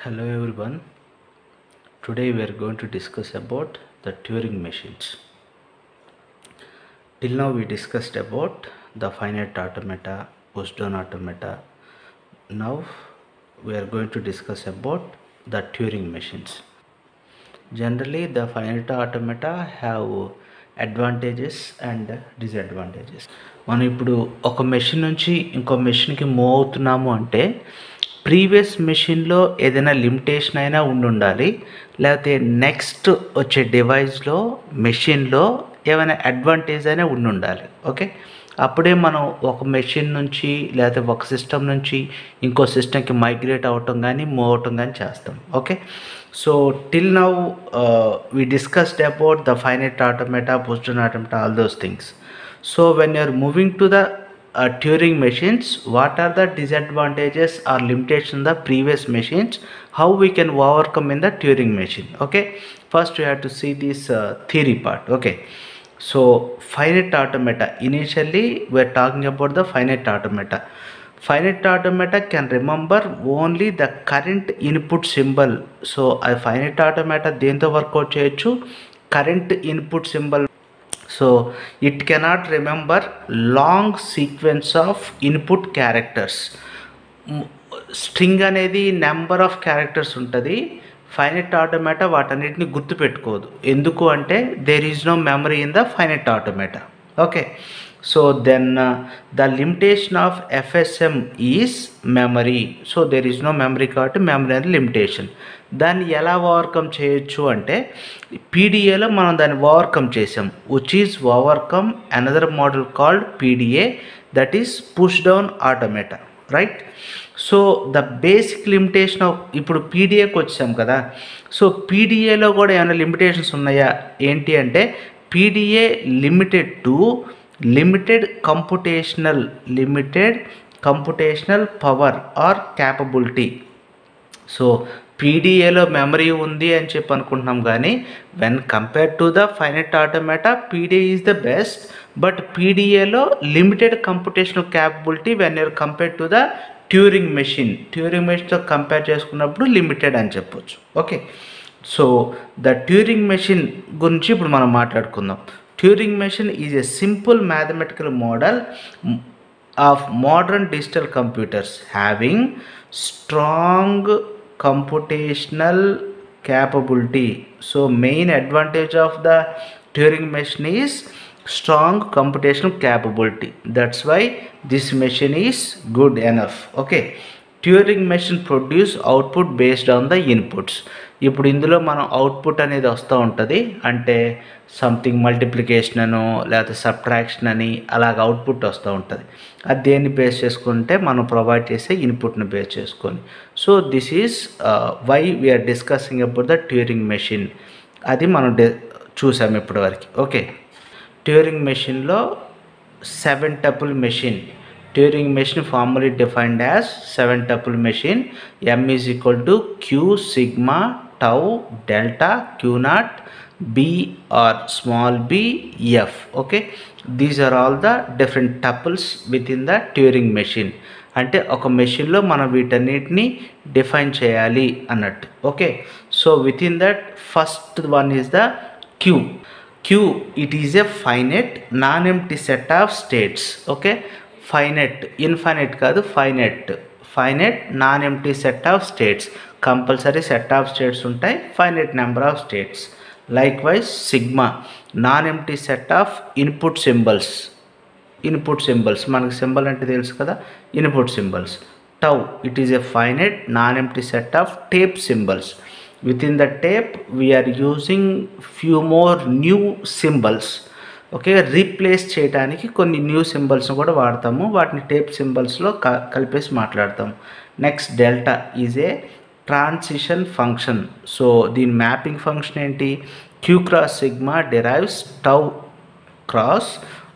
Hello everyone. Today we are going to discuss about the Turing machines. Till now we discussed about the finite automata, push-down automata. Now we are going to discuss about the Turing machines. Generally the finite automata have advantages and disadvantages మనం ఇప్పుడు ఒక machine నుంచి ఇంకో మెషిన్కి move అవుతున్నాము అంటే previous మెషిన్లో ఏదైనా limitation అయినా ఉండి ఉండాలి లేకపోతే నెక్స్ట్ వచ్చే డివైస్లో మెషిన్లో ఏమైనా అడ్వాంటేజ్ అయినా ఉండి ఉండాలి ఓకే అప్పుడే మనం ఒక మెషిన్ నుంచి లేకపోతే ఒక సిస్టమ్ నుంచి ఇంకో సిస్టమ్కి మైగ్రేట్ అవ్వటం కానీ మూవ్ అవటం కానీ చేస్తాం okay so till now we discussed about the finite automata, Boolean automata, all those things. So when you are moving to the uh, Turing machines, what are the disadvantages or limitations in the previous machines? How we can overcome in the Turing machine? Okay, first we have to see this uh, theory part. Okay, so finite automata. Initially, we are talking about the finite automata. Finite automata can remember only the current input symbol so ఆ finite automata దేంతో work out చేయొచ్చు current input symbol so it cannot remember long sequence of input characters string అనేది number of characters ఉంటుంది finite automata వాటన్నిటిని గుర్తుపెట్టుకోదు ఎందుకు అంటే there is no memory in the finite automata okay so then the limitation of FSM is memory so there is no memory కాబట్టి memory అనేది limitation దాన్ని ఎలా ఓవర్కమ్ చేయొచ్చు అంటే పీడిఏలో మనం దాన్ని ఓవర్కమ్ చేసాం which is overcome another model called PDA that is push down automata right so the basic limitation of ఇప్పుడు పీడిఏకి వచ్చాం కదా సో పీడిఏలో కూడా ఏమైనా లిమిటేషన్స్ ఉన్నాయా ఏంటి అంటే PDA limited to limited computational limited computational power or capability so పీడిఏలో మెమరీ ఉంది అని చెప్పి అనుకుంటున్నాం కానీ when compare to the finite automata PDA is the best but పీడిఏలో limited computational capability when you're compare to the Turing machine Turing మెషిన్తో compare చేసుకున్నప్పుడు limited అని చెప్పొచ్చు okay so the Turing machine గురించి ఇప్పుడు మనం మాట్లాడుకుందాం Turing machine is a simple mathematical model of modern digital computers having strong computational capability so main advantage of the Turing machine is strong computational capability that's why this machine is good enough okay Turing machine produce output based on the inputs ఇప్పుడు ఇందులో మనం output అనేది వస్తూ ఉంటుంది అంటే something multiplication అనో లేకపోతే subtraction అని అలాగ అవుట్పుట్ వస్తూ ఉంటుంది అది దేన్ని బేస్ చేసుకుంటే మనం ప్రొవైడ్ చేసే ఇన్పుట్ని బేస్ చేసుకొని so this is why we are discussing about the Turing machine అది మనం డి చూసాం ఇప్పటివరకు ఓకే ట్యూరింగ్ మెషిన్లో seven tuple machine Turing machine formally defined as 7 tuple machine m is equal to q sigma tau delta q naught b or small b f okay these are all the different tuples within the Turing machine అంటే ఒక మెషిన్లో మనం వీటన్నిటిని define చేయాలి అన్నట్టు okay so with in that first one is the Q Q it is a finite non empty set of states okay finite infinite కాదు finite finite non empty set of states compulsory set of states ఉంటాయి finite number of states like wise sigma non empty set of input symbols input symbols మనకి symbol అంటే తెలుసు కదా input symbols tau it is a finite non empty set of tape symbols with in the tape we're using few more new symbols okay replace చేయడానికి కొన్ని new సింబల్స్ని కూడా వాడతాము వాటిని tape సింబల్స్లో క కలిపేసి మాట్లాడతాము next delta is a transition function so దీని mapping function ఏంటి Q cross sigma derives tau cross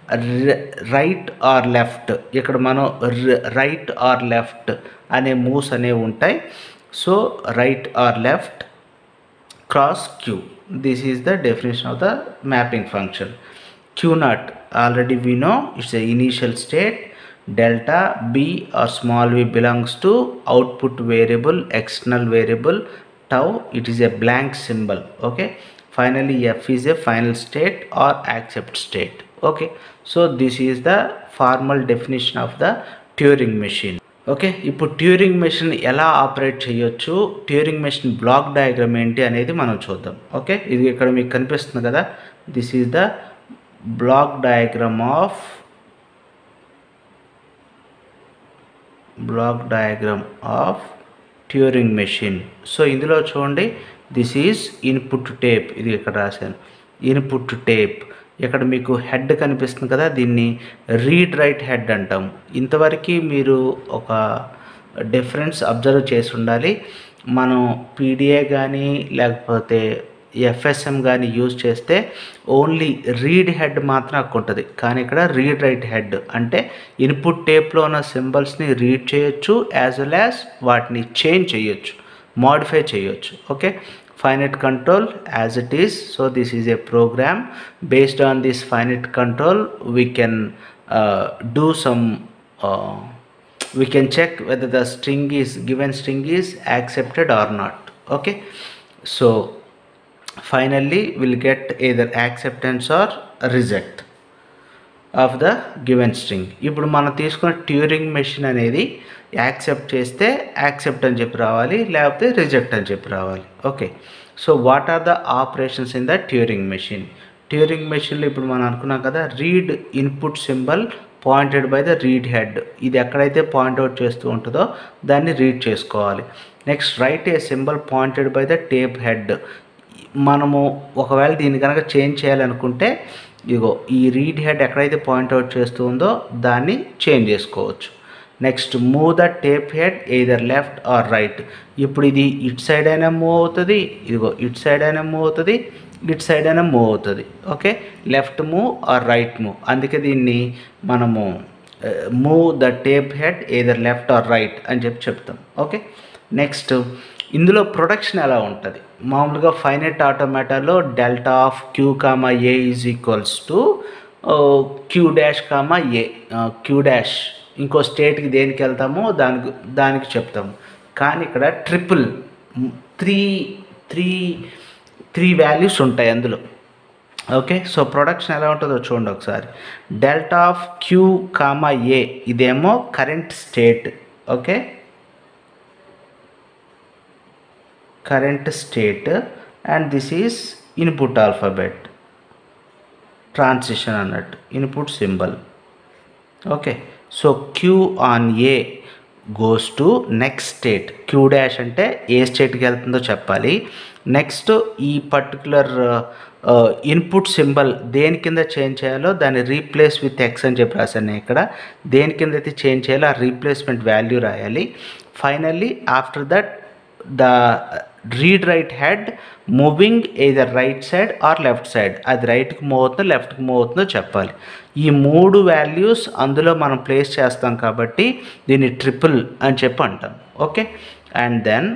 right or left ఇక్కడ మనం రైట్ ఆర్ లెఫ్ట్ అనే మూవ్స్ అనేవి ఉంటాయి so right or left cross Q this is the definition of the mapping function q naught already we know it's a initial state delta b or small v belongs to output variable external variable tau it is a blank symbol okay finally f is a final state or accept state okay so this is the formal definition of the turing machine okay ఇప్పుడు Turing machine ఎలా operate చేయొచ్చు Turing machine block diagram ఏంటి అనేది మనం చూద్దాం okay ఇది ఇక్కడ మీకు కనిపిస్తుంది కదా this is the block diagram of block diagram of Turing machine so ఇందులో చూడండి దిస్ ఈజ్ ఇన్పుట్ టేప్ ఇది ఇక్కడ రాశాను ఇన్పుట్ టేప్ ఇక్కడ మీకు హెడ్ కనిపిస్తుంది కదా దీన్ని రీడ్ రైట్ హెడ్ అంటాం ఇంతవరకు మీరు ఒక డిఫరెన్స్ అబ్జర్వ్ చేసి ఉండాలి మనం పీడిఏ కానీ లేకపోతే ఎఫ్ఎస్ఎం కానీ యూజ్ చేస్తే ఓన్లీ రీడ్ హెడ్ మాత్రం అక్కడ ఉంటుంది కానీ ఇక్కడ రీడ్ రైట్ హెడ్ అంటే ఇన్పుట్ టేప్లో ఉన్న సింబల్స్ని రీడ్ చేయొచ్చు యాజ్ వెల్ యాజ్ వాటిని చేంజ్ చేయొచ్చు మోడిఫై చేయొచ్చు okay finite control as it is so this is a program based on this finite control we can uh, do some uh, we can check whether the string is given string is accepted or not okay so finally we'll get either acceptance or reject of the given string ఇప్పుడు మనం తీసుకున్న Turing machine అనేది accept చేస్తే accept అని చెప్పి రావాలి లేకపోతే reject అని చెప్పి రావాలి okay so what are the operations in the Turing machine Turing మెషిన్లో ఇప్పుడు మనం అనుకున్నాం కదా read input symbol pointed by the read head ఇది ఎక్కడైతే పాయింట్అవుట్ చేస్తూ ఉంటుందో దాన్ని రీడ్ చేసుకోవాలి next write a symbol pointed by the tape head మనము ఒకవేళ దీన్ని కనుక చేంజ్ చేయాలనుకుంటే ఇదిగో ఈ రీడ్ హెడ్ ఎక్కడైతే పాయింట్అవుట్ చేస్తూ ఉందో దాన్ని చేంజ్ చేసుకోవచ్చు next move the tape head either left or right ఇప్పుడు ఇది ఇట్ సైడ్ అయినా మూవ్ అవుతుంది ఇదిగో ఇట్ సైడ్ అయినా మూవ్ అవుతుంది ఇట్ సైడ్ అయినా మూవ్ అవుతుంది okay left move or right move అందుకే దీన్ని మనము move the tape head either left or right అని చెప్పి చెప్తాం ఓకే నెక్స్ట్ ఇందులో ప్రొడక్షన్ ఎలా ఉంటుంది మామూలుగా ఫైనెట్ ఆటోమేటాలో delta of Q comma A is equals to Q dash comma A Q dash ఇంకో స్టేట్కి దేనికి వెళ్తామో దానికి దానికి చెప్తాము కానీ ఇక్కడ triple three three three values ఉంటాయి అందులో ఓకే సో ప్రొడక్షన్ ఎలా ఉంటుందో చూడండి ఒకసారి delta of Q comma A ఇదేమో current state okay current state and this is input alphabet transition అన్నట్టు input symbol okay so Q on A goes to next state Q dash అంటే ఏ స్టేట్కి వెళ్తుందో చెప్పాలి నెక్స్ట్ ఈ పర్టికులర్ ఇన్పుట్ సింబల్ దేని కింద చేంజ్ చేయాలో దాన్ని రీప్లేస్ విత్ ఎక్స్ అని చెప్పి రాశాను నేను ఇక్కడ దేని కింద అయితే చేంజ్ చేయాలో ఆ రీప్లేస్మెంట్ వాల్యూ రాయాలి finally after that the read write head moving either right side or left side అది రైట్కి మూవ్ అవుతుందో లెఫ్ట్కి మూవ్ అవుతుందో చెప్పాలి ఈ మూడు వాల్యూస్ అందులో మనం ప్లేస్ చేస్తాం కాబట్టి దీన్ని ట్రిపుల్ అని చెప్పి అంటాం ఓకే అండ్ దెన్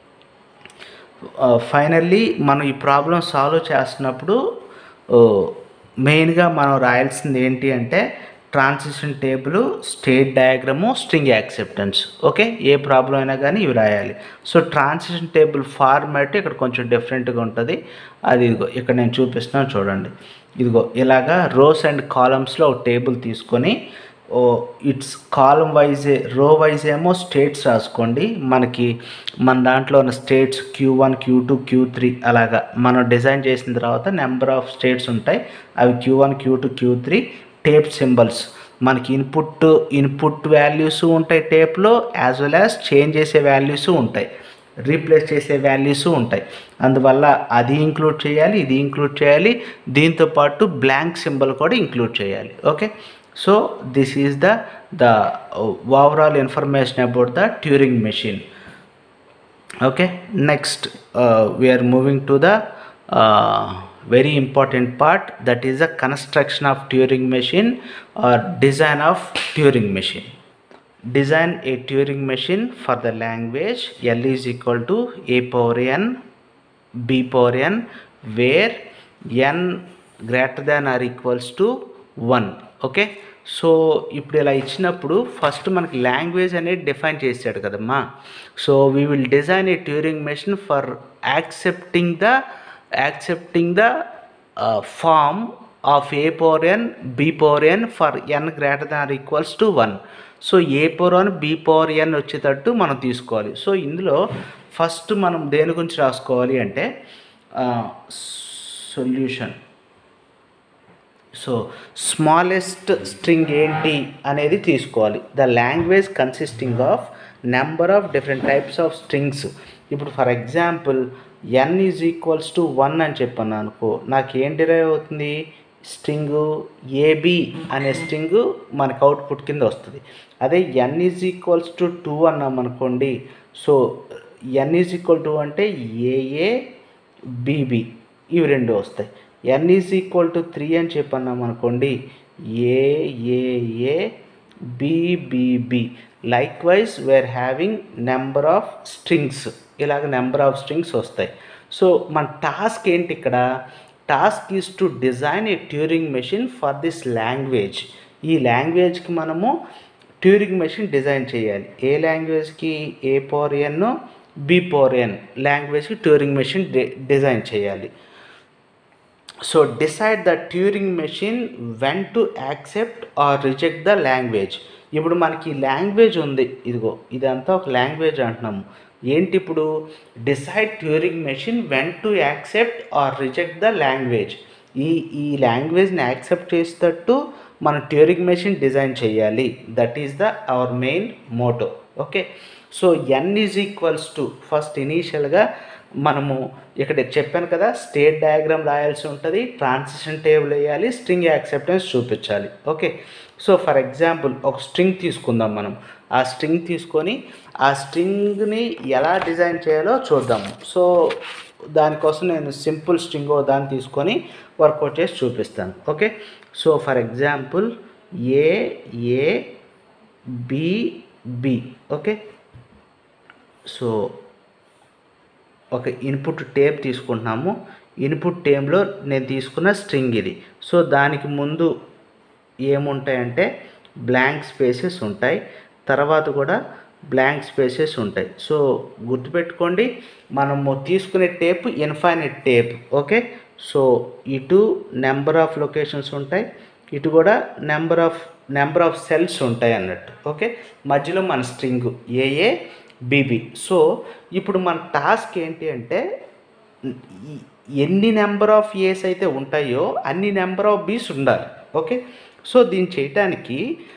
ఫైనల్లీ మనం ఈ ప్రాబ్లం సాల్వ్ చేస్తున్నప్పుడు మెయిన్గా మనం రాయాల్సింది ఏంటి అంటే transition table state diagram string acceptance okay ఏ ప్రాబ్లం అయినా కానీ ఇవి రాయాలి సో ట్రాన్సిషన్ టేబుల్ ఫార్మాట్ ఇక్కడ కొంచెం డిఫరెంట్గా ఉంటుంది అది ఇదిగో ఇక్కడ నేను చూపిస్తున్నాను చూడండి ఇదిగో ఇలాగా రోస్ అండ్ కాలమ్స్లో ఒక టేబుల్ తీసుకొని ఓ it's column wise row wise ఏమో స్టేట్స్ రాసుకోండి మనకి మన దాంట్లో ఉన్న states Q one Q two Q three అలాగా మనం డిజైన్ చేసిన తర్వాత నెంబర్ ఆఫ్ స్టేట్స్ ఉంటాయి అవి Q one Q two Q three tape symbols మనకి ఇన్పుట్ ఇన్పుట్ వాల్యూస్ ఉంటాయి టేప్లో యాజ్ వెల్ యాజ్ చేంజ్ చేసే వాల్యూస్ ఉంటాయి రీప్లేస్ చేసే వాల్యూస్ ఉంటాయి అందువల్ల అది ఇంక్లూడ్ చేయాలి ఇది ఇంక్లూడ్ చేయాలి దీంతో పాటు బ్లాంక్ సింబల్ కూడా ఇంక్లూడ్ చేయాలి okay so this is the the overall information about the Turing machine okay next uh, we are moving to the uh, very important part that is the construction of turing machine or design of turing machine design a turing machine for the language l is equal to a power n b power n where n greater than or equals to 1 okay so ఇప్పుడు ఇలా ఇచ్చినప్పుడు first మనకి language అనేది డిఫైన్ చేశాడు కదమ్మా so we will design a Turing machine for accepting the accepting the form of A power N B power N for N greater than equals to one so A power one B power N వచ్చేటట్టు మనం తీసుకోవాలి so ఇందులో first మనం దేని గురించి రాసుకోవాలి అంటే solution so smallest string ఏంటి అనేది తీసుకోవాలి the language consisting of number of different types of strings ఇప్పుడు for example N is equals to one అని చెప్పాను అనుకో నాకు ఏం డిరైవ్ అవుతుంది స్ట్రింగు ఏబి అనే స్ట్రింగ్ మనకు అవుట్పుట్ కింద వస్తుంది అదే N is equals to two అన్నాం అనుకోండి so N is equal to అంటే ఏఏ బీబీ ఇవి రెండు వస్తాయి N is equal to three అని చెప్పన్నాం అనుకోండి AAA BBB like wise where having number of strings ఇలాగ నెంబర్ ఆఫ్ స్ట్రింగ్స్ వస్తాయి సో మన టాస్క్ ఏంటి ఇక్కడ task is to design a Turing machine for this language ఈ లాంగ్వేజ్కి మనము ట్యూరింగ్ మెషిన్ డిజైన్ చేయాలి ఏ లాంగ్వేజ్కి A power N B power N లాంగ్వేజ్కి ట్యూరింగ్ మెషిన్ డిజైన్ చేయాలి so decide the Turing machine when to accept or reject the language ఇప్పుడు మనకి లాంగ్వేజ్ ఉంది ఇదిగో ఇదంతా ఒక లాంగ్వేజ్ అంటున్నాము ఏంటి ఇప్పుడు decide Turing machine when to accept or reject the language ఈ ఈ లాంగ్వేజ్ని యాక్సెప్ట్ చేసేటట్టు మన ట్యూరింగ్ మెషిన్ డిజైన్ చేయాలి that is the our main motto okay so N is equals to first ఇనీషియల్గా మనము ఇక్కడ చెప్పాను కదా స్టేట్ డయాగ్రామ్ రాయాల్సి ఉంటుంది ట్రాన్సిషన్ టేబుల్ వేయాలి స్ట్రింగ్ యాక్సెప్టెన్స్ చూపించాలి ఓకే సో ఫర్ ఎగ్జాంపుల్ ఒక స్ట్రింగ్ తీసుకుందాం మనం ఆ స్ట్రింగ్ తీసుకొని ఆ స్ట్రింగ్ని ఎలా డిజైన్ చేయాలో చూద్దాము సో దానికోసం నేను సింపుల్ స్ట్రింగ్ దాన్ని తీసుకొని వర్కౌట్ చేసి చూపిస్తాను okay so for example A A B B okay so ఒక ఇన్పుట్ టేప్ తీసుకుంటున్నాము ఇన్పుట్ టేమ్లో నేను తీసుకున్న స్ట్రింగ్ ఇది సో దానికి ముందు ఏముంటాయంటే బ్లాంక్ స్పేసెస్ ఉంటాయి తర్వాత కూడా బ్లాంక్ స్పేసెస్ ఉంటాయి సో గుర్తుపెట్టుకోండి మనము తీసుకునే tape infinite tape okay so ఇటు నెంబర్ ఆఫ్ లొకేషన్స్ ఉంటాయి ఇటు కూడా number of number of cells ఉంటాయి అన్నట్టు ఓకే మధ్యలో మన స్ట్రింగ్ ఏఏ బీబీ సో ఇప్పుడు మన టాస్క్ ఏంటి అంటే ఈ- ఎన్ని నెంబర్ ఆఫ్ ఏస్ అయితే ఉంటాయో అన్ని నెంబర్ ఆఫ్ బీస్ ఉండాలి ఓకే సో దీన్ని చేయటానికి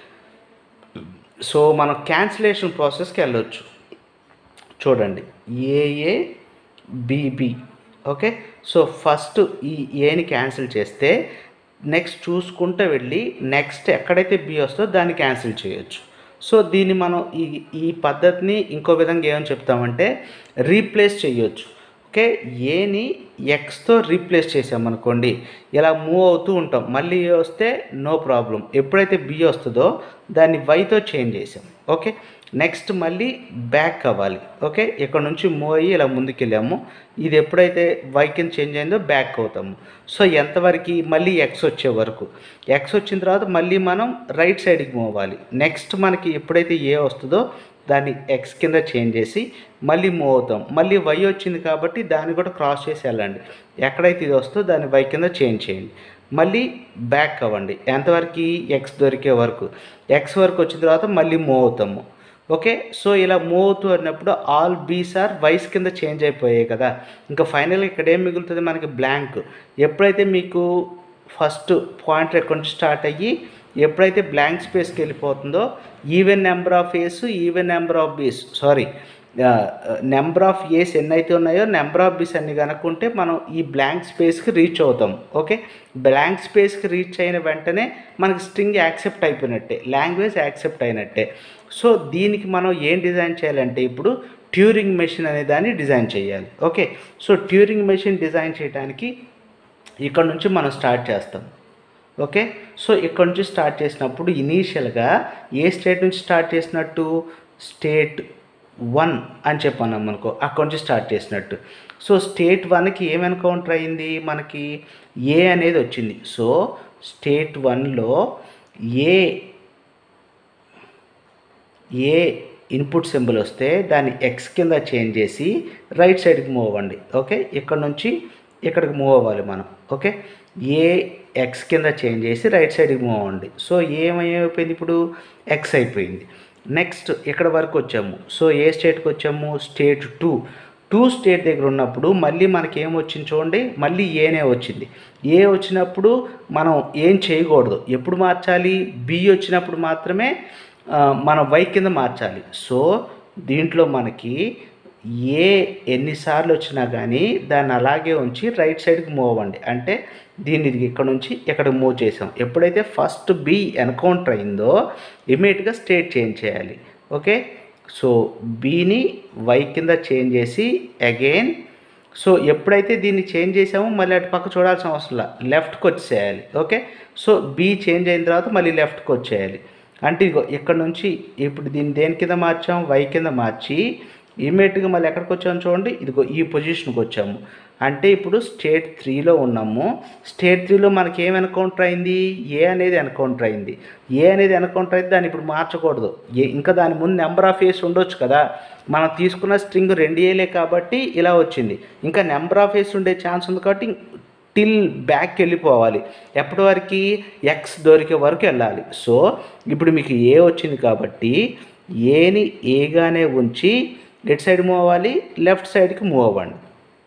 సో మనం క్యాన్సిలేషన్ ప్రాసెస్కి వెళ్ళొచ్చు చూడండి ఏఏ బీబీ ఓకే సో ఫస్ట్ ఈ ఏని క్యాన్సిల్ చేస్తే నెక్స్ట్ చూసుకుంటూ వెళ్ళి నెక్స్ట్ ఎక్కడైతే బి వస్తుందో దాన్ని క్యాన్సిల్ చేయొచ్చు సో దీన్ని మనం ఈ ఈ పద్ధతిని ఇంకో విధంగా ఏమని చెప్తామంటే రీప్లేస్ చేయొచ్చు ఓకే ఏని ఎక్స్తో రీప్లేస్ చేసామనుకోండి ఇలా మూవ్ అవుతూ ఉంటాం మళ్ళీ ఏ వస్తే నో ప్రాబ్లం ఎప్పుడైతే బి వస్తుందో దాన్ని వైతో చేంజ్ చేసాం ఓకే నెక్స్ట్ మళ్ళీ బ్యాక్ అవ్వాలి ఓకే ఇక్కడ నుంచి మూవ్ అయ్యి ఇలా ముందుకెళ్ళాము ఇది ఎప్పుడైతే వై కింద చేంజ్ అయిందో బ్యాక్ అవుతాము సో ఎంతవరకు మళ్ళీ ఎక్స్ వచ్చే వరకు ఎక్స్ వచ్చిన తర్వాత మళ్ళీ మనం రైట్ సైడ్కి మూవ్ అవ్వాలి నెక్స్ట్ మనకి ఎప్పుడైతే ఏ వస్తుందో దాన్ని ఎక్స్ కింద చేంజ్ చేసి మళ్ళీ మూవ్ అవుతాం మళ్ళీ వై వచ్చింది కాబట్టి దాన్ని కూడా క్రాస్ చేసి వెళ్ళండి ఎక్కడైతే ఇది వస్తుందో దాన్ని వై కింద చేంజ్ చేయండి మళ్ళీ బ్యాక్ అవ్వండి ఎంతవరకు ఎక్స్ దొరికే వరకు ఎక్స్ వరకు వచ్చిన తర్వాత మళ్ళీ మూవ్ అవుతాము ఓకే సో ఇలా మూవ్ అవుతూ అన్నప్పుడు ఆల్ బీస్ ఆర్ వైస్ కింద చేంజ్ అయిపోయాయి కదా ఇంకా ఫైనల్గా ఇక్కడ ఏం మిగులుతుంది మనకి బ్లాంక్ ఎప్పుడైతే మీకు ఫస్ట్ పాయింట్ ఎక్కడి నుంచి స్టార్ట్ అయ్యి ఎప్పుడైతే బ్లాంక్ స్పేస్కి వెళ్ళిపోతుందో even number of A's even number of B's sorry number of A's ఎన్ని అయితే ఉన్నాయో నెంబర్ ఆఫ్ బీస్ అన్ని కనుక్కుంటే మనం ఈ బ్లాంక్ స్పేస్కి రీచ్ అవుతాం ఓకే బ్లాంక్ స్పేస్కి రీచ్ అయిన వెంటనే మనకి స్ట్రింగ్ యాక్సెప్ట్ అయిపోయినట్టే లాంగ్వేజ్ యాక్సెప్ట్ అయినట్టే సో దీనికి మనం ఏం డిజైన్ చేయాలంటే ఇప్పుడు ట్యూరింగ్ మెషిన్ అనే దాన్ని డిజైన్ చేయాలి okay so Turing machine design చేయడానికి ఇక్కడ నుంచి మనం స్టార్ట్ చేస్తాం ఓకే సో ఇక్కడ నుంచి స్టార్ట్ చేసినప్పుడు ఇనీషియల్గా ఏ స్టేట్ నుంచి స్టార్ట్ చేసినట్టు స్టేట్ వన్ అని చెప్పన్నాం అనుకో అక్కడ నుంచి స్టార్ట్ చేసినట్టు సో స్టేట్ వన్కి ఏం ఎన్కౌంటర్ అయింది మనకి ఏ అనేది వచ్చింది సో స్టేట్ వన్లో ఏ ఏ ఇన్పుట్ సింబల్ వస్తే దాన్ని ఎక్స్ కింద చేంజ్ చేసి రైట్ సైడ్కి మూవ్ అవ్వండి ఓకే ఇక్కడ నుంచి ఇక్కడికి మూవ్ అవ్వాలి మనం ఓకే ఏ ఎక్స్ కింద చేంజ్ చేసి రైట్ సైడ్కి మూవ్ అవ్వండి సో ఏమైపోయింది ఇప్పుడు ఎక్స్ అయిపోయింది నెక్స్ట్ ఇక్కడ వరకు వచ్చాము సో ఏ స్టేట్కి వచ్చాము స్టేట్ టూ టూ స్టేట్ దగ్గర ఉన్నప్పుడు మళ్ళీ మనకి ఏం వచ్చింది చూడండి మళ్ళీ ఏనే వచ్చింది ఏ వచ్చినప్పుడు మనం ఏం చేయకూడదు ఎప్పుడు మార్చాలి బి వచ్చినప్పుడు మాత్రమే ఆ, మనం వై కింద మార్చాలి సో దీంట్లో మనకి ఏ ఎన్నిసార్లు వచ్చినా కానీ దాన్ని అలాగే ఉంచి రైట్ సైడ్కి మూవ్ అవ్వండి అంటే దీన్ని ఇది ఇక్కడ నుంచి ఇక్కడ మూవ్ చేసాం ఎప్పుడైతే ఫస్ట్ బి ఎన్కౌంటర్ అయిందో ఇమీడియట్గా స్టేట్ చేంజ్ చేయాలి ఓకే సో బీని వై కింద చేంజ్ చేసి అగైన్ సో ఎప్పుడైతే దీన్ని చేంజ్ చేసామో మళ్ళీ అటు పక్క చూడాల్సిన అవసరం లేదు లెఫ్ట్కి వచ్చేయాలి ఓకే సో బీ చేంజ్ అయిన తర్వాత మళ్ళీ లెఫ్ట్కి వచ్చేయాలి అంటే ఇదిగో ఇక్కడ నుంచి ఇప్పుడు దీన్ని దేని కింద మార్చాం వై కింద మార్చి ఇమీడియట్గా మళ్ళీ ఎక్కడికి వచ్చాము చూడండి ఇదిగో ఈ పొజిషన్కి వచ్చాము అంటే ఇప్పుడు స్టేట్ త్రీలో ఉన్నాము స్టేట్ త్రీలో మనకి ఏం ఎన్కౌంటర్ అయింది ఏ అనేది ఎన్కౌంటర్ అయింది ఏ అనేది ఎన్కౌంటర్ అయితే దాన్ని ఇప్పుడు మార్చకూడదు ఏ ఇంకా దాని ముందు నెంబర్ ఆఫ్ ఏస్ ఉండొచ్చు కదా మనం తీసుకున్న స్ట్రింగ్ రెండు ఏలే కాబట్టి ఇలా వచ్చింది ఇంకా నెంబర్ ఆఫ్ ఏస్ ఉండే ఛాన్స్ ఉంది కాబట్టి టిల్ బ్యాక్ వెళ్ళిపోవాలి ఎప్పటి వరకు ఎక్స్ దొరికే వరకు వెళ్ళాలి సో ఇప్పుడు మీకు ఏ వచ్చింది కాబట్టి ఏని ఏగానే ఉంచి ఎటు సైడ్ మూవ్ అవ్వాలి లెఫ్ట్ సైడ్కి మూవ్ అవ్వండి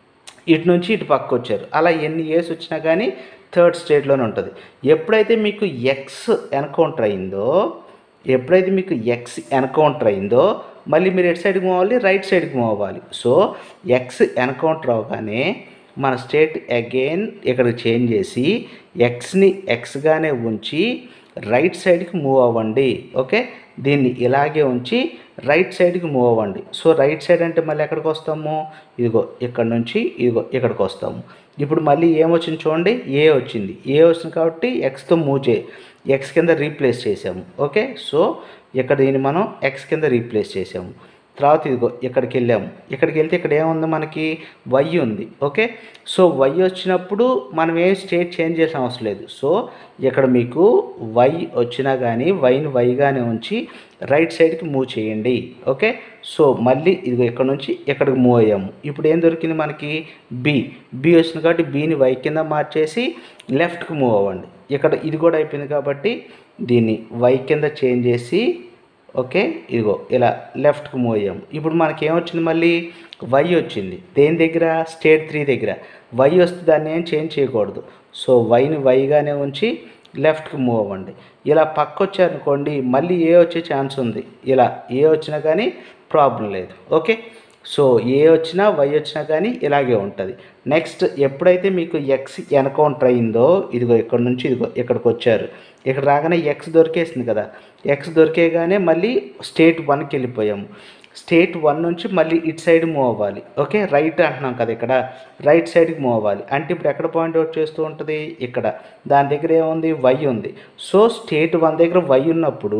ఇటు నుంచి ఇటు పక్క వచ్చారు అలా ఎన్ని ఇయర్స్ వచ్చినా కానీ థర్డ్ స్టేట్లోనే ఉంటుంది ఎప్పుడైతే మీకు ఎక్స్ ఎన్కౌంటర్ అయిందో ఎప్పుడైతే మీకు ఎక్స్ ఎన్కౌంటర్ అయిందో మళ్ళీ మీరు ఎటు సైడ్కి మూవ్ అవ్వాలి రైట్ సైడ్కి మూవ్ అవ్వాలి సో ఎక్స్ ఎన్కౌంటర్ అవగానే మన స్టేట్ అగైన్ ఇక్కడ చేంజ్ చేసి ఎక్స్ని ఎక్స్గానే ఉంచి రైట్ సైడ్కి మూవ్ అవ్వండి ఓకే దీన్ని ఇలాగే ఉంచి రైట్ సైడ్కి మూవ్ అవ్వండి సో రైట్ సైడ్ అంటే మళ్ళీ ఎక్కడికి వస్తాము ఇదిగో ఇక్కడ నుంచి ఇదిగో ఇక్కడికి వస్తాము ఇప్పుడు మళ్ళీ ఏమొచ్చింది చూడండి ఏ వచ్చింది ఏ వచ్చింది కాబట్టి ఎక్స్తో మూవ్ చే ఎక్స్ కింద రీప్లేస్ చేసాము ఓకే సో ఇక్కడ దీన్ని మనం ఎక్స్ కింద రీప్లేస్ చేసాము తర్వాత ఇదిగో ఇక్కడికి వెళ్ళాము ఇక్కడికి వెళ్తే ఇక్కడ ఏముంది మనకి వై ఉంది ఓకే సో వై వచ్చినప్పుడు మనం ఏం స్టేట్ చేంజ్ చేసిన అవసరం లేదు సో ఇక్కడ మీకు వై వచ్చినా కానీ వైని వైగానే ఉంచి రైట్ సైడ్కి మూవ్ చేయండి ఓకే సో మళ్ళీ ఇదిగో ఇక్కడ నుంచి ఇక్కడికి మూవ్ అయ్యాము ఇప్పుడు ఏం దొరికింది మనకి బి బి వచ్చింది కాబట్టి బీని వై కింద మార్చేసి లెఫ్ట్కి మూవ్ అవ్వండి ఇక్కడ ఇది కూడా అయిపోయింది కాబట్టి దీన్ని వై కింద చేంజ్ చేసి ఓకే ఇదిగో ఇలా లెఫ్ట్కి మూవ్ అయ్యాము ఇప్పుడు మనకి ఏమొచ్చింది మళ్ళీ వై వచ్చింది దేని దగ్గర స్టేట్ త్రీ దగ్గర వై వస్తే దాన్ని ఏం చేంజ్ చేయకూడదు సో వైని వైగానే ఉంచి లెఫ్ట్కి మూవ్ అవ్వండి ఇలా పక్క వచ్చారనుకోండి మళ్ళీ ఏ వచ్చే ఛాన్స్ ఉంది ఇలా ఏ వచ్చినా కానీ ప్రాబ్లం లేదు ఓకే సో ఏ వచ్చినా వై వచ్చినా కానీ ఇలాగే ఉంటుంది నెక్స్ట్ ఎప్పుడైతే మీకు ఎక్స్ ఎన్కౌంటర్ అయిందో ఇదిగో ఇక్కడ నుంచి ఇదిగో ఇక్కడికి వచ్చారు ఇక్కడ రాగానే ఎక్స్ దొరికేసింది కదా ఎక్స్ దొరికేగానే మళ్ళీ స్టేట్ వన్కి వెళ్ళిపోయాము స్టేట్ వన్ నుంచి మళ్ళీ ఇటు సైడ్ మూవ్ అవ్వాలి ఓకే రైట్ అంటున్నాం కదా ఇక్కడ రైట్ సైడ్కి మూవ్ అవ్వాలి అంటే ఇప్పుడు ఎక్కడ పాయింట్ అవుట్ చేస్తూ ఉంటుంది ఇక్కడ దాని దగ్గర ఏముంది వై ఉంది సో స్టేట్ వన్ దగ్గర వై ఉన్నప్పుడు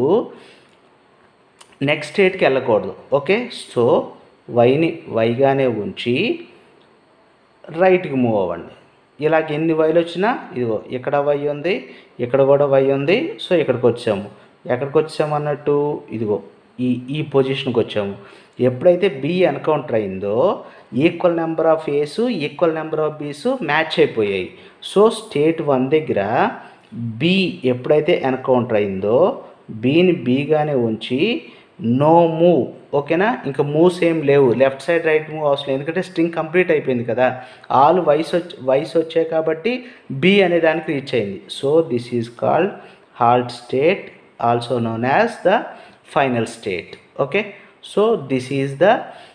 నెక్స్ట్ స్టేట్కి వెళ్ళకూడదు ఓకే సో వైని వైగానే ఉంచి రైట్కి మూవ్ అవ్వండి ఇలాగ ఎన్ని వైలు వచ్చినా ఇదిగో ఇక్కడ వై ఉంది ఇక్కడ కూడా వై ఉంది సో ఇక్కడికి వచ్చాము ఎక్కడికి వచ్చాము అన్నట్టు ఇదిగో ఈ ఈ పొజిషన్కి వచ్చాము ఎప్పుడైతే బి ఎన్కౌంటర్ అయిందో equal number of A's equal number of B's match అయిపోయాయి సో స్టేట్ వన్ దగ్గర బి ఎప్పుడైతే ఎన్కౌంటర్ అయిందో బీని బీగానే ఉంచి నో మూవ్ ఓకేనా ఇంకా మూవ్స్ ఏం లేవు లెఫ్ట్ సైడ్ రైట్ మూవ్ అవసరం లేదు ఎందుకంటే స్ట్రింగ్ కంప్లీట్ అయిపోయింది కదా ఆల్ వయసు వచ్చి వయసు వచ్చాయి కాబట్టి బి అనే దానికి రీచ్ అయింది so this is called halt state also known as the final state okay so this is the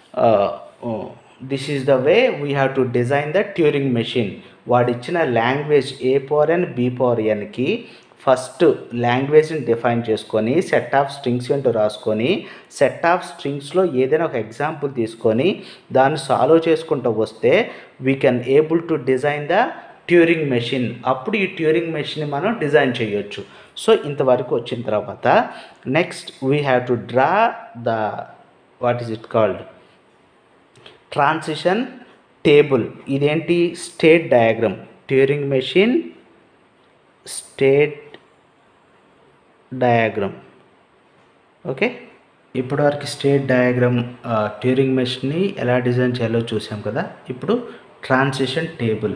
this is the way we have to design the Turing machine వాడిచ్చిన language A power N B power ఎన్కి first లాంగ్వేజ్ని define చేసుకొని set of strings ఏంటో రాసుకొని set of స్ట్రింగ్స్లో ఏదైనా ఒక example తీసుకొని దాన్ని సాల్వ్ చేసుకుంటూ వస్తే we can able to design the Turing machine అప్పుడు ఈ ట్యూరింగ్ మెషిన్ని మనం డిజైన్ చేయొచ్చు సో ఇంతవరకు వచ్చిన తర్వాత next we have to draw the what is it called transition table ఇదేంటి state diagram Turing machine state diagram okay ఇప్పటివరకు స్టేట్ డయాగ్రామ్ ట్యూరింగ్ మెషిన్ని ఎలా డిజైన్ చేయాలో చూసాం కదా ఇప్పుడు ట్రాన్సిషన్ టేబుల్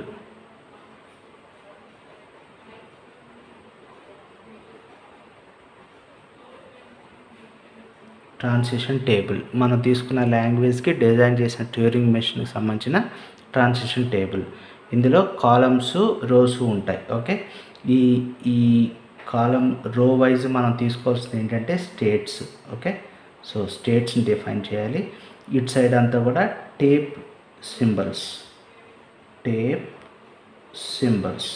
ట్రాన్సిషన్ టేబుల్ మనం తీసుకున్న లాంగ్వేజ్కి డిజైన్ చేసిన ట్యూరింగ్ మెషిన్కి సంబంధించిన ట్రాన్సిషన్ టేబుల్ ఇందులో కాలమ్స్ రోస్ ఉంటాయి ఓకే ఈ ఈ కాలం రో వైజ్ మనం తీసుకోవాల్సింది ఏంటంటే స్టేట్స్ ఓకే సో స్టేట్స్ని డిఫైన్ చేయాలి ఇటు సైడ్ అంతా కూడా tape symbols tape symbols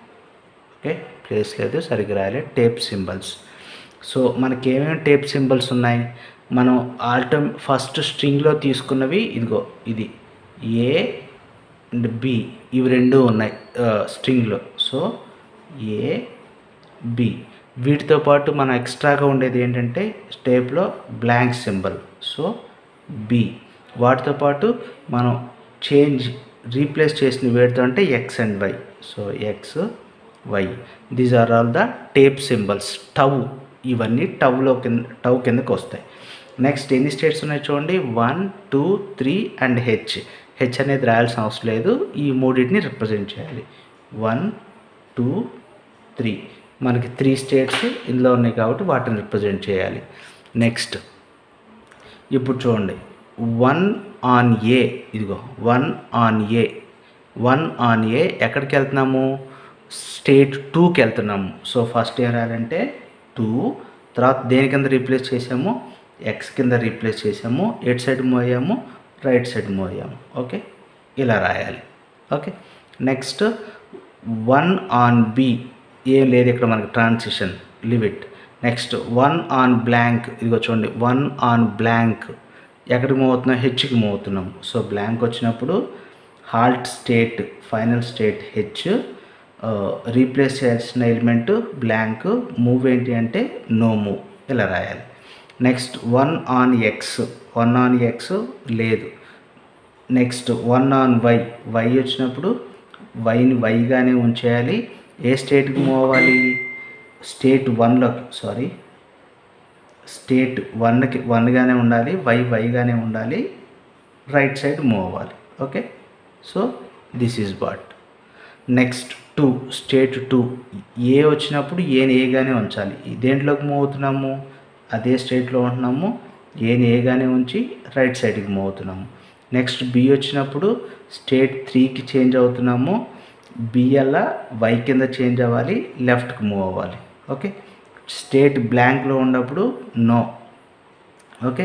okay place లేదు సరిగ్గా రాయాలి టేప్ సింబల్స్ సో మనకి ఏమేమి టేప్ సింబల్స్ ఉన్నాయి మనం ఆల్టమ్ ఫస్ట్ స్ట్రింగ్లో తీసుకున్నవి ఇదిగో ఇది ఏ అండ్ బి ఇవి రెండు ఉన్నాయి స్ట్రింగ్లో సో ఏ బి వీటితో పాటు మనం ఎక్స్ట్రాగా ఉండేది ఏంటంటే టేప్లో బ్లాంక్ సింబల్ సో బి వాటితో పాటు మనం చేంజ్ రీప్లేస్ చేసిన వేటితో అంటే X and Y so X Y these are all the tape symbols టవ్ ఇవన్నీ టవ్లో కింద టవ్ కిందకి వస్తాయి నెక్స్ట్ ఎన్ని స్టేట్స్ ఉన్నాయి చూడండి one two three and H H అనేది రాయాల్సిన అవసరం లేదు ఈ మూడింటిని రిప్రజెంట్ చేయాలి వన్ టూ త్రీ మనకి త్రీ స్టేట్స్ ఇందులో ఉన్నాయి కాబట్టి వాటిని రిప్రజెంట్ చేయాలి నెక్స్ట్ ఇప్పుడు చూడండి వన్ ఆన్ ఏ ఇదిగో one on A one on A ఎక్కడికి వెళ్తున్నాము స్టేట్ టూకి వెళ్తున్నాము సో ఫస్ట్ ఏం రాయాలంటే టూ తర్వాత దేని కింద రీప్లేస్ చేసాము ఎక్స్ కింద రీప్లేస్ చేసాము ఎట్ సైడ్ మూవ్ అయ్యాము రైట్ సైడ్ మూవ్ అయ్యాము ఓకే ఇలా రాయాలి okay next one on B ఏం లేదు ఇక్కడ మనకి transition limit next one on blank ఇదిగో చూడండి వన్ ఆన్ బ్లాంక్ ఎక్కడికి మూవ్ అవుతున్నాం హెచ్కి మూవ్ అవుతున్నాం సో బ్లాంక్ వచ్చినప్పుడు halt state final state H replace చేయాల్సిన ఎలిమెంట్ బ్లాంక్ మూవ్ ఏంటి అంటే నో మూవ్ ఇలా రాయాలి next one on X one on X లేదు next one on Y Y వచ్చినప్పుడు వైని వైగానే ఉంచేయాలి ఏ స్టేట్కి మూవ్ అవ్వాలి స్టేట్ వన్లోకి సారీ స్టేట్ వన్కి వన్గానే ఉండాలి వై వైగానే ఉండాలి రైట్ సైడ్ మూవ్ అవ్వాలి okay so this is what next two state two A వచ్చినప్పుడు ఏని ఏగానే ఉంచాలి దేంట్లోకి మూవ్ అవుతున్నాము అదే స్టేట్లో ఉంటున్నాము ఏని ఏగానే ఉంచి రైట్ సైడ్కి మూవ్ అవుతున్నాము నెక్స్ట్ బి వచ్చినప్పుడు స్టేట్ త్రీకి చేంజ్ అవుతున్నాము బి అలా వై కింద చేంజ్ అవ్వాలి లెఫ్ట్కి మూవ్ అవ్వాలి ఓకే స్టేట్ బ్లాంక్లో ఉన్నప్పుడు నో ఓకే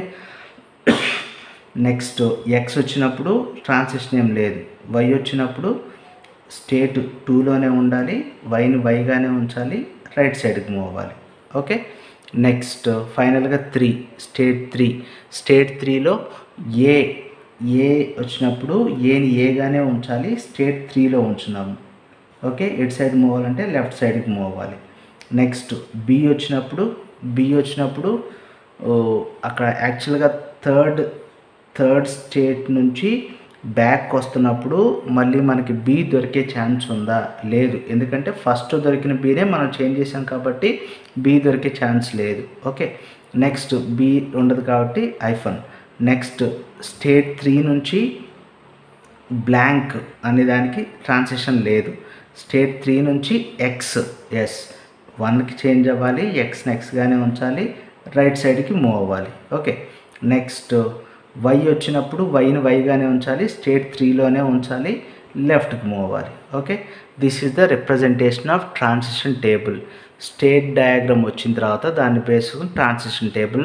నెక్స్ట్ ఎక్స్ వచ్చినప్పుడు ట్రాన్సిషన్ ఏం లేదు వై వచ్చినప్పుడు స్టేట్ టూలోనే ఉండాలి వైని వైగానే ఉంచాలి రైట్ సైడ్కి మూవ్ అవ్వాలి ఓకే నెక్స్ట్ ఫైనల్గా త్రీ స్టేట్ త్రీ స్టేట్ త్రీలో ఏ ఏ వచ్చినప్పుడు ఏని ఏగానే ఉంచాలి స్టేట్ త్రీలో ఉంచున్నాము ఓకే ఎటు సైడ్ మూవ్ అవ్వాలంటే లెఫ్ట్ సైడ్కి మూవ్ అవ్వాలి నెక్స్ట్ బి వచ్చినప్పుడు బి వచ్చినప్పుడు ఓ, అక్కడ యాక్చువల్గా థర్డ్ థర్డ్ స్టేట్ నుంచి బ్యాక్ వస్తున్నప్పుడు మళ్ళీ మనకి బి దొరికే ఛాన్స్ ఉందా లేదు ఎందుకంటే ఫస్ట్ దొరికిన బీనే మనం చేంజ్ చేసాం కాబట్టి బి దొరికే ఛాన్స్ లేదు ఓకే నెక్స్ట్ బి ఉండదు కాబట్టి ఐఫన్ నెక్స్ట్ స్టేట్ త్రీ నుంచి బ్లాంక్ అనే దానికి ట్రాన్సిషన్ లేదు స్టేట్ త్రీ నుంచి ఎక్స్ ఎస్ వన్కి చేంజ్ అవ్వాలి ఎక్స్ నెక్స్ట్గానే ఉంచాలి రైట్ సైడ్కి మూవ్ అవ్వాలి ఓకే నెక్స్ట్ వై వచ్చినప్పుడు వైని వైగానే ఉంచాలి స్టేట్ త్రీలోనే ఉంచాలి లెఫ్ట్కి మూవ్ అవ్వాలి okay this is the representation of transition table state diagram వచ్చిన తర్వాత దాన్ని బేసుకుని ట్రాన్సిషన్ టేబుల్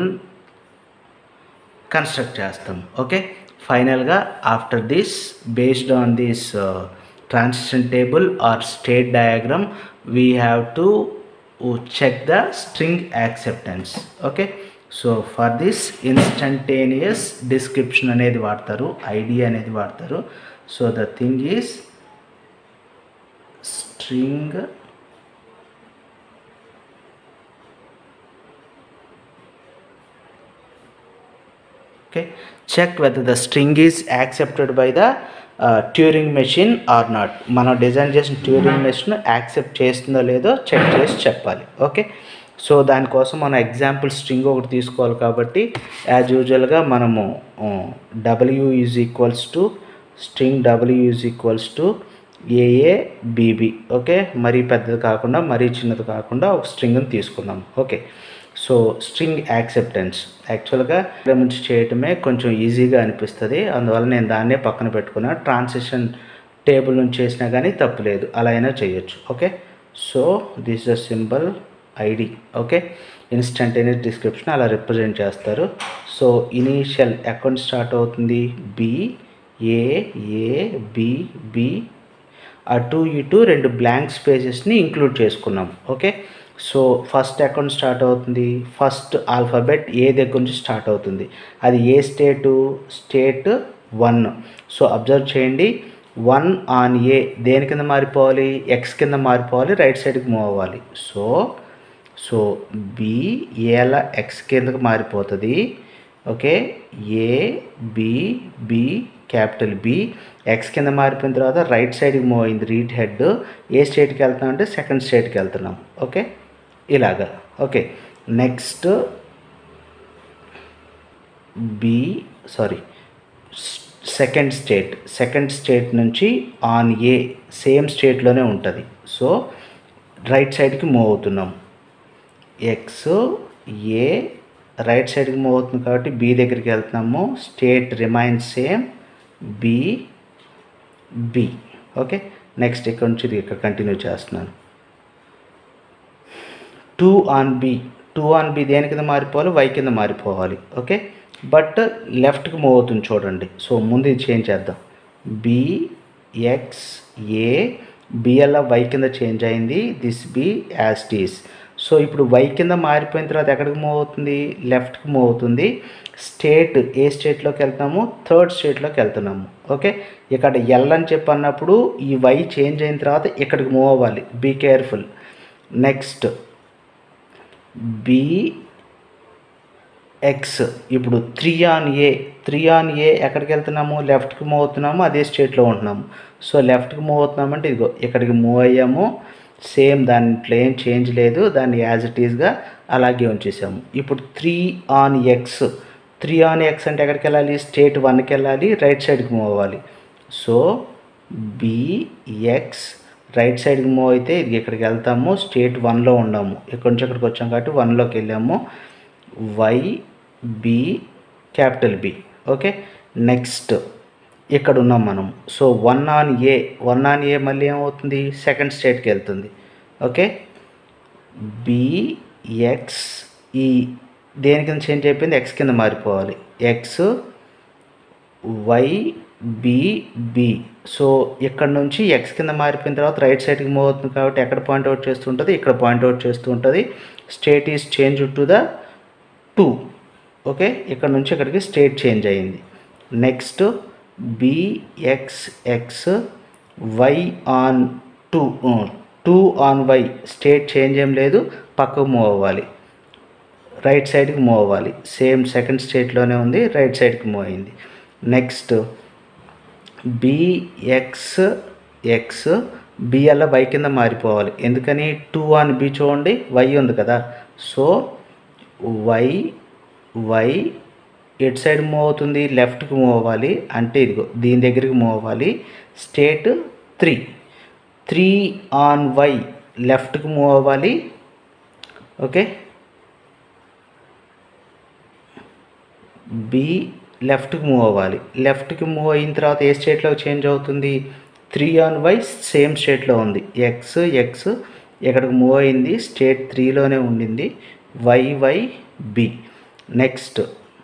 కన్స్ట్రక్ట్ చేస్తాం ఓకే ఫైనల్గా after this based on this transition table or state diagram we have to check the string acceptance okay so for this instantaneous description అనేది వాడతారు ID అనేది వాడతారు so the thing is string okay check whether the string is accepted by the uh, Turing machine or not మనం design చేసిన Turing machine accept చేస్తుందో లేదో check చేసి చెప్పాలి ఓకే సో దానికోసం మనం ఎగ్జాంపుల్ స్ట్రింగ్ ఒకటి తీసుకోవాలి కాబట్టి యాజ్ యూజువల్గా మనము W is equals to string W is equals to AA BB okay మరీ పెద్దది కాకుండా మరీ చిన్నది కాకుండా ఒక స్ట్రింగ్ని తీసుకుందాం ఓకే సో స్ట్రింగ్ యాక్సెప్టెన్స్ యాక్చువల్గా ఇంప్లిమెంట్ చేయటమే కొంచెం ఈజీగా అనిపిస్తుంది అందువల్ల నేను దాన్నే పక్కన పెట్టుకున్నా ట్రాన్సిషన్ టేబుల్ నుంచి చేసినా కానీ తప్పులేదు అలా అయినా చేయొచ్చు okay so this the symbol ID okay instantaneous description అలా రిప్రజెంట్ చేస్తారు సో ఇనీషియల్ అకౌంట్ స్టార్ట్ అవుతుంది B A A B B అటు ఇటు రెండు బ్లాంక్ స్పేసెస్ని ఇంక్లూడ్ చేసుకున్నాం okay so first account start అవుతుంది ఫస్ట్ ఆల్ఫాబెట్ ఏ దగ్గర నుంచి స్టార్ట్ అవుతుంది అది A state state one so observe చేయండి వన్ ఆన్ ఏ దేని కింద మారిపోవాలి ఎక్స్ కింద మారిపోవాలి రైట్ సైడ్కి మూవ్ అవ్వాలి సో సో బి ఏల ఎక్స్ కిందకి మారిపోతుంది okay A B B capital B X కింద మారిపోయిన తర్వాత రైట్ సైడ్కి మూవ్ అయింది రీడ్ హెడ్ ఏ స్టేట్కి వెళ్తున్నాం అంటే సెకండ్ స్టేట్కి వెళ్తున్నాం ఓకే ఇలాగా okay next B sorry second state second state నుంచి ఆన్ ఏ సేమ్ స్టేట్లోనే ఉంటుంది సో రైట్ సైడ్కి మూవ్ అవుతున్నాం ఎక్స్ ఏ రైట్ సైడ్కి మూవ్ అవుతుంది కాబట్టి బి దగ్గరికి వెళ్తున్నాము state remain same B B okay next ఇక్కడ నుంచి ఇది ఇక్కడ కంటిన్యూ చేస్తున్నాను two on B two on B దేని కింద మారిపోవాలి వై కింద మారిపోవాలి ఓకే బట్ లెఫ్ట్కి మూవ్ అవుతుంది చూడండి సో ముందు ఇది చేంజ్ చేద్దాం బి ఎక్స్ ఏ బిఎల్ఆ వై కింద చేంజ్ అయింది దిస్ బి యాజ్ టీస్ సో ఇప్పుడు వై కింద మారిపోయిన తర్వాత ఎక్కడికి మూవ్ అవుతుంది లెఫ్ట్కి మూవ్ అవుతుంది స్టేట్ ఏ స్టేట్లోకి వెళ్తున్నాము థర్డ్ స్టేట్లోకి వెళ్తున్నాము ఓకే ఇక్కడ ఎల్ అని చెప్పి అన్నప్పుడు ఈ వై చేంజ్ అయిన తర్వాత ఇక్కడికి మూవ్ అవ్వాలి be careful next B X ఇప్పుడు three on A three on A ఎక్కడికి వెళ్తున్నాము లెఫ్ట్కి మూవ్ అవుతున్నాము అదే స్టేట్లో ఉంటున్నాము సో లెఫ్ట్కి మూవ్ అవుతున్నామంటే ఇదిగో ఇక్కడికి మూవ్ అయ్యాము సేమ్ దాంట్లో ఏం చేంజ్ లేదు దాన్ని యాజ్ ఇట్ ఈస్గా అలాగే ఉంచేసాము ఇప్పుడు three on X three on X అంటే ఎక్కడికి వెళ్ళాలి స్టేట్ వన్కి వెళ్ళాలి రైట్ సైడ్కి మూవ్ అవ్వాలి సో బిఎక్స్ రైట్ సైడ్కి మూవ్ అయితే ఇది ఇక్కడికి వెళ్తాము స్టేట్ వన్లో ఉన్నాము ఇక్కడ నుంచి ఇక్కడికి వచ్చాం కాబట్టి వన్లోకి వెళ్ళాము Y B capital B okay next ఇక్కడ ఉన్నాం మనం so one on A one on A మళ్ళీ ఏమవుతుంది సెకండ్ స్టేట్కి వెళ్తుంది ఓకే బిఎక్స్ ఈ దేని కింద చేంజ్ అయిపోయింది ఎక్స్ కింద మారిపోవాలి X Y B B so ఇక్కడ నుంచి ఎక్స్ కింద మారిపోయిన తర్వాత రైట్ సైడ్కి మూవ్ అవుతుంది కాబట్టి ఎక్కడ పాయింట్ అవుట్ చేస్తుంటుంది ఇక్కడ పాయింట్ అవుట్ చేస్తూ ఉంటుంది state is change to the two okay ఇక్కడ నుంచి ఇక్కడికి స్టేట్ చేంజ్ అయింది next B X X Y on two two on Y state change ఏం లేదు పక్కకు మూవ్ అవ్వాలి రైట్ సైడ్కి మూవ్ అవ్వాలి సేమ్ సెకండ్ స్టేట్లోనే ఉంది రైట్ సైడ్కి మూవ్ అయింది నెక్స్ట్ బిఎక్స్ ఎక్స్ బిఎల్ వై కింద మారిపోవాలి ఎందుకని టూ ఆన్ బి చూడండి వై ఉంది కదా సో వై వై ఎటు సైడ్ మూవ్ అవుతుంది లెఫ్ట్కి మూవ్ అవ్వాలి అంటే ఇదిగో దీని దగ్గరికి మూవ్ అవ్వాలి state three three on Y లెఫ్ట్కి మూవ్ అవ్వాలి ఓకే బి లెఫ్ట్కి మూవ్ అవ్వాలి లెఫ్ట్కి మూవ్ అయిన తర్వాత ఏ స్టేట్లో చేంజ్ అవుతుంది త్రీ ఆన్ వై సేమ్ స్టేట్లో ఉంది ఎక్స్ ఎక్స్ ఇక్కడికి మూవ్ అయింది స్టేట్ త్రీలోనే ఉండింది Y Y B next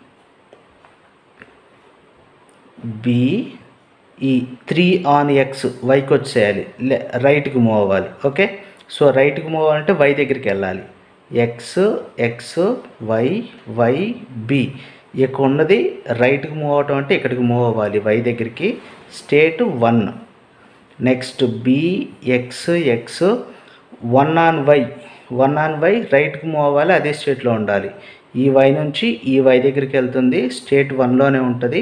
B ఈ త్రీ ఆన్ ఎక్స్ వైకి వచ్చేయాలి లే రైట్కి మూవ్ అవ్వాలి ఓకే సో రైట్కి మూవ్ అవ్వాలంటే వై దగ్గరికి వెళ్ళాలి X X Y Y B ఇక్కడ ఉన్నది రైట్కి మూవ్ అవటం అంటే ఇక్కడికి మూవ్ అవ్వాలి వై దగ్గరికి state one next B X X one on Y one on Y రైట్కి మూవ్ అవ్వాలి అదే స్టేట్లో ఉండాలి ఈ వై నుంచి ఈ వై దగ్గరికి వెళ్తుంది స్టేట్ వన్లోనే ఉంటుంది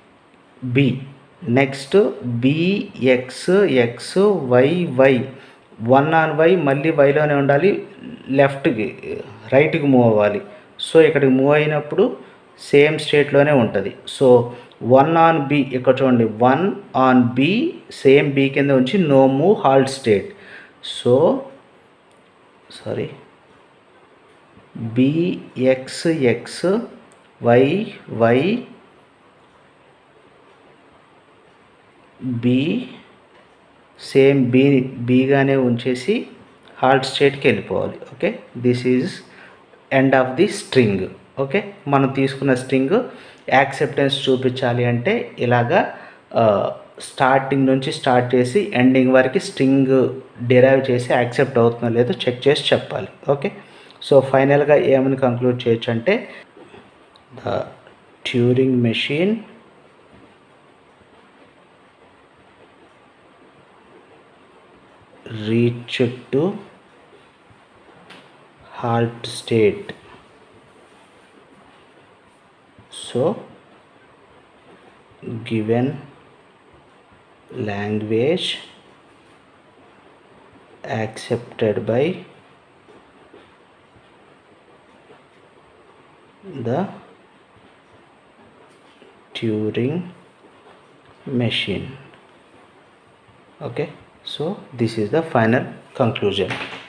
B next B X X Y Y one on Y మళ్ళీ వైలోనే ఉండాలి లెఫ్ట్కి రైట్కి మూవ్ అవ్వాలి సో ఇక్కడికి మూవ్ అయినప్పుడు సేమ్ స్టేట్లోనే ఉంటుంది సో వన్ ఆన్ బి ఇక్కడ చూడండి one on B same B కింద ఉంచి no move halt state so sorry B X X Y Y B same B బీగానే ఉంచేసి హాల్ట్ స్టేట్కి వెళ్ళిపోవాలి okay this is end of the string okay మనం తీసుకున్న స్ట్రింగ్ యాక్సెప్టెన్స్ చూపించాలి అంటే ఇలాగా స్టార్టింగ్ నుంచి స్టార్ట్ చేసి ఎండింగ్ వరకు స్ట్రింగ్ డిరైవ్ చేసి యాక్సెప్ట్ అవుతుందో లేదో చెక్ చేసి చెప్పాలి ఓకే సో ఫైనల్గా ఏమని కంక్లూడ్ చేయొచ్చు అంటే the Turing machine reached to halt state so given language accepted by the Turing machine okay so this is the final conclusion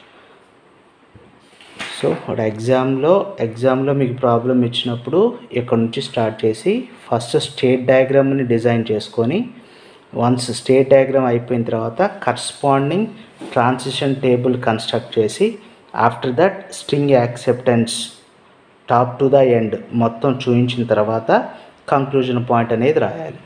so ఒక ఎగ్జామ్లో ఎగ్జామ్లో మీకు ప్రాబ్లం ఇచ్చినప్పుడు ఇక్కడ నుంచి స్టార్ట్ చేసి ఫస్ట్ స్టేట్ డయాగ్రామ్ని డిజైన్ చేసుకొని వన్స్ స్టేట్ డయాగ్రామ్ అయిపోయిన తర్వాత కరస్పాండింగ్ ట్రాన్సిషన్ టేబుల్ కన్స్ట్రక్ట్ చేసి after that string acceptance top to the end మొత్తం చూపించిన తర్వాత కంక్లూజన్ పాయింట్ అనేది రాయాలి